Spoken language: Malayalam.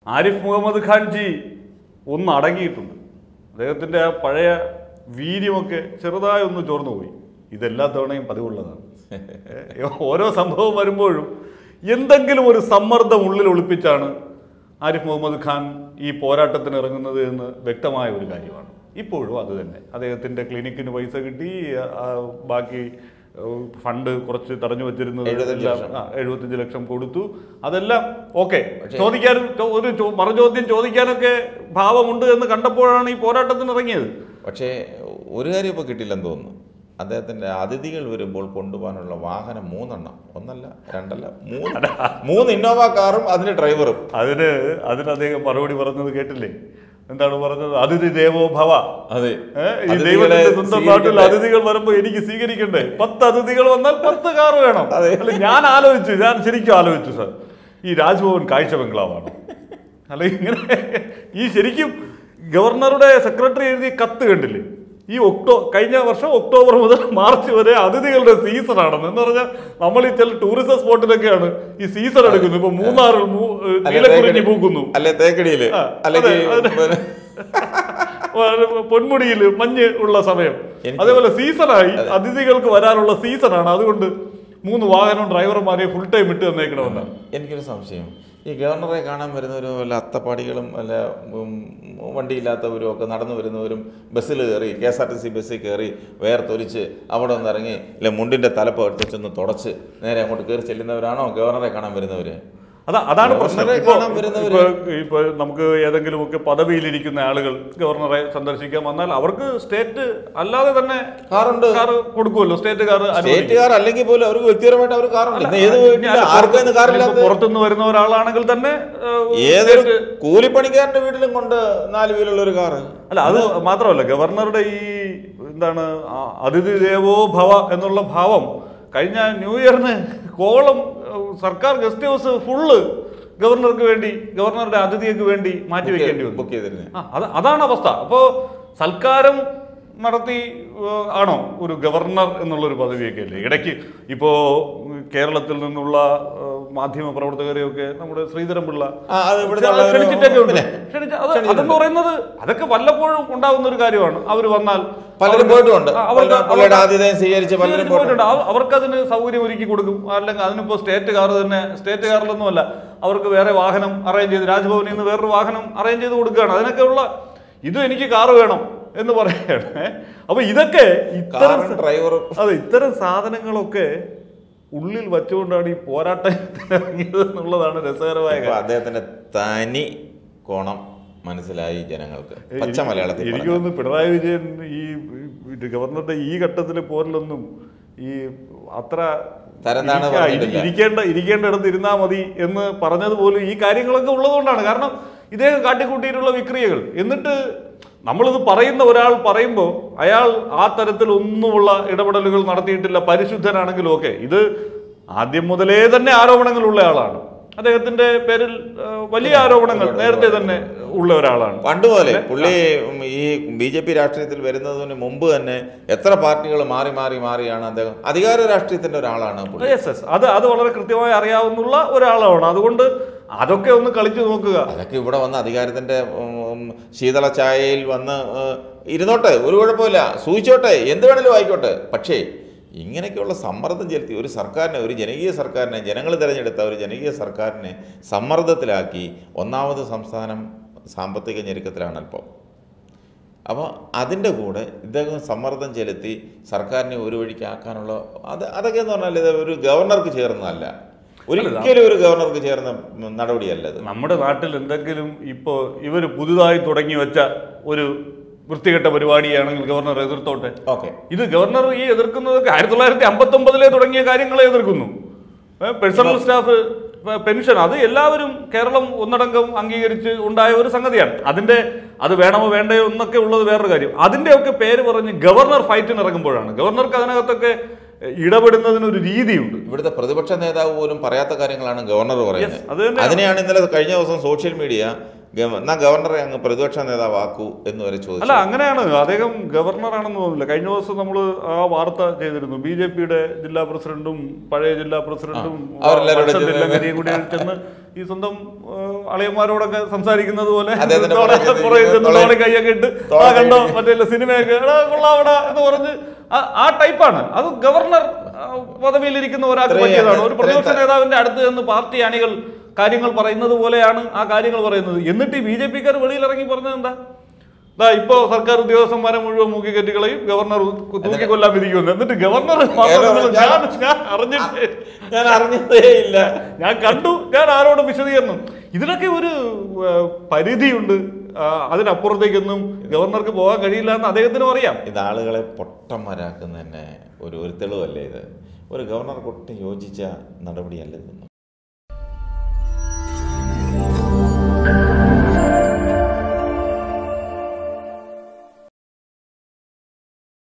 ആരിഫ് മുഹമ്മദ് ഖാൻജി ഒന്ന് അടങ്ങിയിട്ടുണ്ട് അദ്ദേഹത്തിൻ്റെ ആ പഴയ വീര്യമൊക്കെ ചെറുതായി ഒന്ന് ചോർന്നു പോയി ഇതെല്ലാ തവണയും പതിവുള്ളതാണ് ഏ, ഓരോ സംഭവം വരുമ്പോഴും എന്തെങ്കിലും ഒരു സമ്മർദ്ദം ഉള്ളിൽ ഒളിപ്പിച്ചാണ് ആരിഫ് മുഹമ്മദ് ഖാൻ ഈ പോരാട്ടത്തിന് ഇറങ്ങുന്നത് എന്ന് വ്യക്തമായ ഒരു കാര്യമാണ് ഇപ്പോഴും അത് തന്നെ അദ്ദേഹത്തിൻ്റെ ക്ലിനിക്കിന് പൈസ കിട്ടി ആ, ബാക്കി ഏഹ്, ഫണ്ട് കുറച്ച് തടഞ്ഞു വെച്ചിരുന്നത് എഴുപത്തഞ്ച് എല്ലാം ലക്ഷം. ആ, എഴുപത്തഞ്ച് ലക്ഷം കൊടുത്തു അതെല്ലാം ഓക്കെ ചോദിക്കാനും ചോ- ഒരു ചോ- മറുചോദ്യം ചോദിക്കാനൊക്കെ ഭാവമുണ്ട് എന്ന് കണ്ടപ്പോഴാണ് ഈ പോരാട്ടത്തിന് ഇറങ്ങിയത് പക്ഷേ ഒരു കാര്യം ഇപ്പോൾ കിട്ടില്ലെന്ന് തോന്നുന്നു അദ്ദേഹത്തിൻ്റെ അതിഥികൾ വരുമ്പോൾ കൊണ്ടുപോകാനുള്ള വാഹനം മൂന്നെണ്ണം ഒന്നല്ല രണ്ടല്ല മൂന്ന് മൂന്ന് ഇന്നോവ കാറും അതിൻ്റെ ഡ്രൈവറും അതിന് അതിന് അദ്ദേഹം മറുപടി പറഞ്ഞത് കേട്ടില്ലേ എന്താണ് പറഞ്ഞത് അതിഥി ദേവോ ഭവ അതെ ഏ, ഈ അതിഥികളെ ദൈവത്തിന്റെ സ്വന്തം നാട്ടിൽ സ്വീകരിക്കട്ടെ. അതിഥികൾ വരുമ്പോ എനിക്ക് സ്വീകരിക്കണ്ടേ പത്ത് അതിഥികൾ വന്നാൽ പത്ത് കാർ വേണം അതെ. അല്ല ഞാൻ ആലോചിച്ചു ഞാൻ ശരിക്കും ആലോചിച്ചു സാർ ഈ രാജ്ഭവൻ കാഴ്ച ബംഗ്ലാവാണ് അല്ല ഇങ്ങനെ ഈ ശരിക്കും ഗവർണറുടെ സെക്രട്ടറി എഴുതിയ കത്ത് കണ്ടില്ലേ ഈ ഒക്ടോ കഴിഞ്ഞ വർഷം ഒക്ടോബർ മുതൽ മാർച്ച് വരെ അതിഥികളുടെ സീസൺ ആണെന്ന് എന്ന് പറഞ്ഞാൽ നമ്മൾ ഈ ചില ടൂറിസം സ്പോട്ടിലൊക്കെയാണ് ഈ സീസൺ എടുക്കുന്നത് ഇപ്പൊ മൂന്നാറിൽ മൂ- ഏഹ് അല്ലെ നീലക്കുറിഞ്ഞി തേക്കടി- പൂക്കുന്നു അല്ലെ തേക്കടിയില് ആ, അല്ലെങ്കിൽ അതെ, അതെ. പൊന്മുടിയിൽ മഞ്ഞ് ഉള്ള സമയം എനിക്ക് അതേപോലെ സീസണായി അതിഥികൾക്ക് വരാനുള്ള സീസണാണ് അതുകൊണ്ട് മൂന്ന് വാഹനം ഡ്രൈവർമാരെ ഫുൾ ടൈം ഇട്ട് തന്നേക്കണമെന്നാണ് എനിക്കൊരു സംശയം ഈ ഗവർണറെ കാണാൻ വരുന്നവരും വല്ല അത്തപ്പാടികളും വല്ല ഉം, വണ്ടിയില്ലാത്തവരും ഒക്കെ നടന്നു വരുന്നവരും ബസ്സിൽ കയറി K S R T C ബസ്സിൽ കയറി വേർത്തൊലിച്ച് അവിടെ ഒന്ന് ഇറങ്ങി ഇല്ല മുണ്ടിൻ്റെ തലപ്പ് എടുത്ത് ചെന്ന് തുടച്ച് നേരെ അങ്ങോട്ട് കയറി ചെല്ലുന്നവരാണോ ഗവർണറെ കാണാൻ വരുന്നവർ അതാ അതാണ് പ്രശ്നം ഗവർണറെ ഇപ്പൊ കാണാൻ വരുന്നവര് ഇപ്പൊ ഇപ്പൊ നമുക്ക് ഏതെങ്കിലുമൊക്കെ പദവിയിലിരിക്കുന്ന ആളുകൾ ഗവർണറെ സന്ദർശിക്കാൻ വന്നാൽ അവർക്ക് സ്റ്റേറ്റ് അല്ലാതെ തന്നെ കാറുണ്ട് കാർ കൊടുക്കുമല്ലോ സ്റ്റേറ്റ് കാർ സ്റ്റേറ്റുകാർ അല്ലെങ്കിൽ പോലും അവർക്ക് വ്യക്തിപരമായിട്ട് അവർ കാറുണ്ട് ഇന്ന് ഏത് വീട്ടിലും ആർക്കും ഇന്ന് കാറില്ലാത്ത പുറത്തുനിന്ന് വരുന്ന ഒരാളാണെങ്കിൽ തന്നെ ഏഹ്, ഏതൊരു സ്റ്റേറ്റ് കൂലിപ്പണിക്കാരന്റെ വീട്ടിലും കൊണ്ട് നാല് വീലുള്ള ഒരു കാറ് അല്ല അത് മാത്രമല്ല ഗവർണറുടെ ഈ എന്താണ് ആ അതിഥി ദേവോ ഭവ എന്നുള്ള ഭാവം കഴിഞ്ഞ ന്യൂ ഇയറിന് കോളം ഏഹ്, സർക്കാർ ഗസ്റ്റ് ഹൗസ് ഫുള്ള് ഗവർണർക്ക് വേണ്ടി ഗവർണറുടെ അതിഥിക്ക് വേണ്ടി മാറ്റി വെക്കേണ്ടി വന്നു ബുക്ക് ചെയ്തിരുന്നത് ആ അത് അതാണ് അവസ്ഥ അപ്പോൾ സൽക്കാരം നടത്തി ഏഹ്, ആണോ ഒരു ഗവർണർ എന്നുള്ളൊരു പദവിയൊക്കെ അല്ലേ ഇടയ്ക്ക് ഇപ്പോൾ കേരളത്തിൽ നിന്നുള്ള ഏഹ്, മാധ്യമ പ്രവർത്തകരെയൊക്കെ നമ്മുടെ ശ്രീധരൻപിള്ള ആ, അത് ഇവിടുത്തെ ക്ഷ- ക്ഷണിച്ചിട്ടൊക്കെ ഉണ്ട് പിന്നെ, ക്ഷണിച്ച- അത് അതെന്ന് പറയുന്നത് അതൊക്കെ വല്ലപ്പോഴും ഉണ്ടാവുന്ന ഒരു കാര്യമാണ് അവർ വന്നാൽ പലരും അവർക്ക് പോയിട്ടുമുണ്ട് ആ, അവർക്ക് പല- പലരുടെ ആതിഥേയം സ്വീകരിച്ച് പലരും സ്വീകരിച്ച് പോയിട്ടുണ്ട് അവ- അവർക്കതിന് സൗകര്യം ഒരുക്കി കൊടുക്കും അല്ലെങ്കിൽ അതിനിപ്പോ സ്റ്റേറ്റ് കാർ തന്നെ സ്റ്റേറ്റ് കാറിലൊന്നുമല്ല അവർക്ക് വേറെ വാഹനം അറേഞ്ച് ചെയ്ത് രാജ്ഭവനിൽ നിന്ന് വേറൊരു വാഹനം അറേഞ്ച് ചെയ്ത് കൊടുക്കുകയാണ് അതിനൊക്കെ ഉള്ള ഇതും എനിക്ക് കാറ് വേണം എന്ന് പറയുകയാണ് അപ്പൊ ഇതൊക്കെ ഇത്തരം കാറും ഡ്രൈവറും അതെ ഇത്തരം സാധനങ്ങളൊക്കെ ഉള്ളിൽ വച്ചുകൊണ്ടാണ് ഈ പോരാട്ടത്തിന് ഇറങ്ങിയത് എന്നുള്ളതാണ് രസകരമായ ഇപ്പൊ കാര്യം അദ്ദേഹത്തിന്റെ തനി കോണം മനസ്സിലായി ജനങ്ങൾക്ക് പച്ച മലയാളത്തിൽ എനിക്ക് പറഞ്ഞാൽ. തോന്നുന്നു പിണറായി വിജയൻ ഈ ഈ ഗവർണറുടെ ഈ ഘട്ടത്തിൽ പോരിലൊന്നും ഈ അത്ര തരംതാണ ഇരിക്ക- പറഞ്ഞിട്ടില്ല. ഇരിക്കേണ്ട ഇരിക്കേണ്ട ഇടത്ത് ഇരുന്നാ മതി എന്ന് പറഞ്ഞതുപോലും ഈ കാര്യങ്ങളൊക്കെ ഉള്ളതുകൊണ്ടാണ് കാരണം ഇദ്ദേഹം കാട്ടിക്കൂട്ടിയിട്ടുള്ള വിക്രിയകൾ എന്നിട്ട് നമ്മളിത് പറയുന്ന ഒരാൾ പറയുമ്പോൾ അയാൾ ആ തരത്തിൽ ഒന്നുമുള്ള ഇടപെടലുകൾ നടത്തിയിട്ടില്ല പരിശുദ്ധനാണെങ്കിലും ഒക്കെ ഇത് ആദ്യം മുതലേ തന്നെ ആരോപണങ്ങളുള്ള ആളാണ് അദ്ദേഹത്തിന്റെ പേരിൽ ആ, വലിയ ആരോപണങ്ങൾ നേരത്തെ തന്നെ ഉള്ള ഒരാളാണ് പണ്ട് പോലെ പുള്ളി ഉം, ഈ ബി ജെ പി രാഷ്ട്രീയത്തിൽ വരുന്നതിന് മുമ്പ് തന്നെ എത്ര പാർട്ടികൾ മാറി മാറി മാറിയാണ് അദ്ദേഹം അധികാര രാഷ്ട്രീയത്തിന്റെ ഒരാളാണ് പുള്ളി യെസ് യെസ് അത് അത് വളരെ കൃത്യമായി അറിയാവുന്ന ഒരാളാണ് അതുകൊണ്ട് അതൊക്കെ ഒന്ന് കളിച്ചു നോക്കുക അതൊക്കെ ഇവിടെ വന്ന് അധികാരത്തിന്റെ ഉം, ശീതള ചായയിൽ വന്ന് ഏഹ്, ഇരുന്നോട്ടെ ഒരു കുഴപ്പമില്ല സൂചിച്ചോട്ടെ എന്ത് വേണേലും ആയിക്കോട്ടെ പക്ഷേ ഇങ്ങനെയൊക്കെയുള്ള സമ്മർദ്ദം ചെലുത്തി ഒരു സർക്കാരിനെ ഒരു ജനകീയ സർക്കാരിനെ ജനങ്ങൾ തിരഞ്ഞെടുത്ത ഒരു ജനകീയ സർക്കാരിനെ സമ്മർദ്ദത്തിലാക്കി ഒന്നാമത് സംസ്ഥാനം സാമ്പത്തിക ഞെരുക്കത്തിലാണ് ഇപ്പോൾ അപ്പോൾ അതിൻ്റെ കൂടെ ഇദ്ദേഹം സമ്മർദ്ദം ചെലുത്തി സർക്കാരിനെ ഒരു വഴിക്കാക്കാനുള്ള അത് അതൊക്കെ എന്ന് പറഞ്ഞാൽ ഇത് ഒരു ഗവർണർക്ക് ചേർന്നതല്ല ഒരിക്കലും ഒരു ഗവർണർക്ക് ചേർന്ന നടപടിയല്ല ഇത് നമ്മുടെ നാട്ടിൽ എന്തെങ്കിലും ഇപ്പോൾ ഇവർ പുതുതായി തുടങ്ങി വെച്ച ഒരു വൃത്തികെട്ട പരിപാടിയാണെങ്കിൽ ഗവർണർ എതിർത്തോട്ടെ ഓക്കെ ഇത് ഗവർണർ ഈ എതിർക്കുന്നതൊക്കെ ആയിരത്തി തൊള്ളായിരത്തി അമ്പത്തി ഒമ്പതിലെ തുടങ്ങിയ കാര്യങ്ങളെ എതിർക്കുന്നു ഏ, പേഴ്സണൽ സ്റ്റാഫ് പെ- പെൻഷൻ അത് എല്ലാവരും കേരളം ഒന്നടങ്കം അംഗീകരിച്ച് ഉണ്ടായ ഒരു സംഗതിയാണ് അതിന്റെ അത് വേണമോ വേണ്ടയോ എന്നൊക്കെ ഉള്ളത് വേറൊരു കാര്യം അതിന്റെയൊക്കെ പേര് പറഞ്ഞ് ഗവർണർ ഫൈറ്റിന് ഇറങ്ങുമ്പോഴാണ് ഗവർണർക്ക് അതിനകത്തൊക്കെ ഇടപെടുന്നതിന് ഒരു രീതിയുണ്ട് ഇവിടുത്തെ പ്രതിപക്ഷ നേതാവ് പോലും പറയാത്ത കാര്യങ്ങളാണ് ഗവർണർ പറയുന്നത് Yes, അത് തന്നെയാണ്. അതിനെയാണ് ഇന്നലെ കഴിഞ്ഞ ദിവസം സോഷ്യൽ മീഡിയ ഗവ- എന്നാ ഗവർണറെ അങ്ങ് പ്രതിപക്ഷ നേതാവാക്കൂ എന്ന് വരെ അല്ല ചോദിച്ചു അങ്ങനെയാണ് അദ്ദേഹം ഗവർണറാണെന്ന് തോന്നുന്നില്ല കഴിഞ്ഞ ദിവസം നമ്മൾ ആ വാർത്ത ചെയ്തിരുന്നു ബി ജെ പിയുടെ ജില്ലാ പ്രസിഡന്റും പഴയ ജില്ലാ പ്രസിഡന്റും ആ, അവരെല്ലാവരും കൂടെ വർഷം ചെന്ന് തില്ലങ്കരിയും കൂടി ചെന്ന് ഈ സ്വന്തം ആ, അളിയന്മാരോടൊക്കെ സംസാരിക്കുന്നത് പോലെ അദ്ദേഹത്തിന്റെ തോളെ- പുറകെ ചെന്ന് പുറകെ ചെന്ന് തോളെ- തോളെ കൈയൊക്കെ ഇട്ട് തോളെ ആ കണ്ടോ കൈ. മറ്റേ സിനിമയൊക്കെ എടാ കൊള്ളാവടാ എന്ന് പറഞ്ഞ് ആ- ആ ടൈപ്പാണ് അത് ഗവർണർ ആ, പദവിയിലിരിക്കുന്ന ഒരാൾക്ക് ഇത്രയും പറ്റിയതാണ് ഒരു പ്രതിപക്ഷ ഇത്രയും നേതാവിന്റെ അടുത്ത് നിന്ന് പാർട്ടി അണികൾ കാര്യങ്ങൾ പറയുന്നത് പോലെയാണ് ആ കാര്യങ്ങൾ പറയുന്നത് എന്നിട്ട് ബി ജെ പിക്കാർ വെളിയിൽ ഇറങ്ങി പറഞ്ഞത് എന്താ ദാ ഇപ്പോ സർക്കാർ ഉദ്യോഗസ്ഥന്മാരെ മുഴുവൻ മൂക്കി കെട്ടികളയും ഗവർണർ തൂക്കിക്കൊല്ലാൻ വിധിക്കുമെന്ന് എന്നിട്ട് ഗവർണർ മാത്രം ഞാൻ ഞാൻ അറിഞ്ഞിട്ട് ഞാൻ അറിഞ്ഞതേ ഇല്ല ഞാൻ കണ്ടു ഞാൻ ആരോടും വിശദീകരണം ഇതിനൊക്കെ ഒരു ആ, പരിധിയുണ്ട് ആ, അതിനപ്പുറത്തേക്കൊന്നും ഗവർണർക്ക് പോകാൻ കഴിയില്ല എന്ന് അദ്ദേഹത്തിനും അറിയാം ഇത് ആളുകളെ പൊട്ടന്മാരാക്കുന്ന തന്നെ ഒരു ഒരു തെളിവല്ലേ ഇത് ഒരു ഗവർണർക്ക് ഒട്ടും യോജിച്ച നടപടിയല്ല ഇതൊന്നും